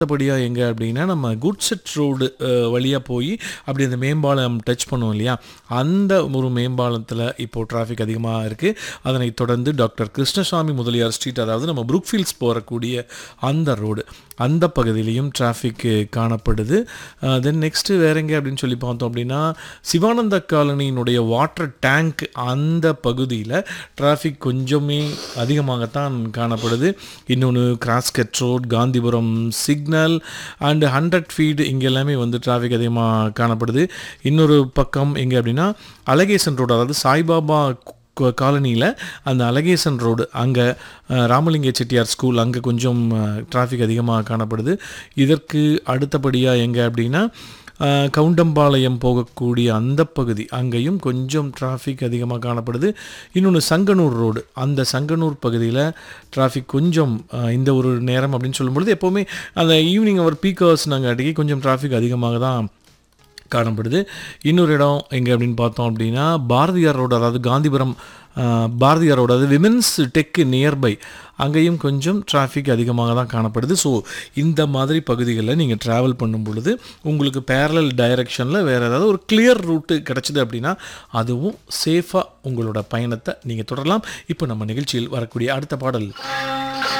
அடுத்தபடியாக எங்கே அப்படின்னா நம்ம குட்செட் ரோடு வழியாக போய் அப்படி அந்த மேம்பாலம் டச் பண்ணுவோம் இல்லையா அந்த ஒரு மேம்பாலத்தில் இப்போது டிராஃபிக் அதிகமாக இருக்குது அதனைத் தொடர்ந்து டாக்டர் கிருஷ்ணசாமி முதலியார் ஸ்ட்ரீட் அதாவது நம்ம புரூக்ஃபீல்ட்ஸ் போகக்கூடிய அந்த ரோடு அந்த பகுதியிலையும் டிராஃபிக் காணப்படுது தென் நெக்ஸ்ட்டு வேற எங்கே அப்படின்னு சொல்லி பார்த்தோம் அப்படின்னா சிவானந்த காலனியினுடைய வாட்டர் டேங்க் அந்த பகுதியில் டிராஃபிக் கொஞ்சமே அதிகமாகத்தான் காணப்படுது இன்னொன்று crosscut road Gandhipuram signal and hundred feet இங்கே எல்லாமே வந்து டிராஃபிக் அதிகமாக காணப்படுது இன்னொரு பக்கம் எங்கே அப்படின்னா அழகேசன் ரோடு அதாவது சாய்பாபா காலனியில் அந்த அழகேசன் ரோடு அங்கே ராமலிங்க செட்டியார் ஸ்கூல் அங்கே கொஞ்சம் டிராஃபிக் அதிகமாக காணப்படுது இதற்கு அடுத்தபடியாக எங்கே அப்படின்னா அஹ், கவுண்டம்பாளையம் போகக்கூடிய அந்த பகுதி அங்கேயும் கொஞ்சம் டிராஃபிக் அதிகமாக காணப்படுது இன்னொன்று சங்கனூர் ரோடு அந்த சங்கனூர் பகுதியில் டிராஃபிக் கொஞ்சம் அஹ், இந்த ஒரு நேரம் அப்படின்னு சொல்லும்பொழுது எப்போவுமே அந்த ஈவினிங் அவர் பீக்கர்ஸ் நாங்கள் அடிக்கடி கொஞ்சம் டிராஃபிக் அதிகமாக தான் காணப்படுது இன்னொரு இடம் எங்கே அப்படின்னு பார்த்தோம் அப்படின்னா பாரதியார் ரோடு அதாவது காந்திபுரம் ஆஹ், பாரதியார் ரோடு அதாவது விமென்ஸ் டெக்கு நியர்பை அங்கேயும் கொஞ்சம் டிராஃபிக் அதிகமாக தான் காணப்படுது ஸோ இந்த மாதிரி பகுதிகளில் நீங்கள் ட்ராவல் பண்ணும் பொழுது உங்களுக்கு பேரலல் டைரக்ஷனில் வேறு ஏதாவது ஒரு கிளியர் ரூட்டு கிடச்சிது அப்படின்னா அதுவும் சேஃபாக உங்களோட பயணத்தை நீங்கள் தொடரலாம் இப்போ நம்ம நிகழ்ச்சியில் வரக்கூடிய அடுத்த பாடல்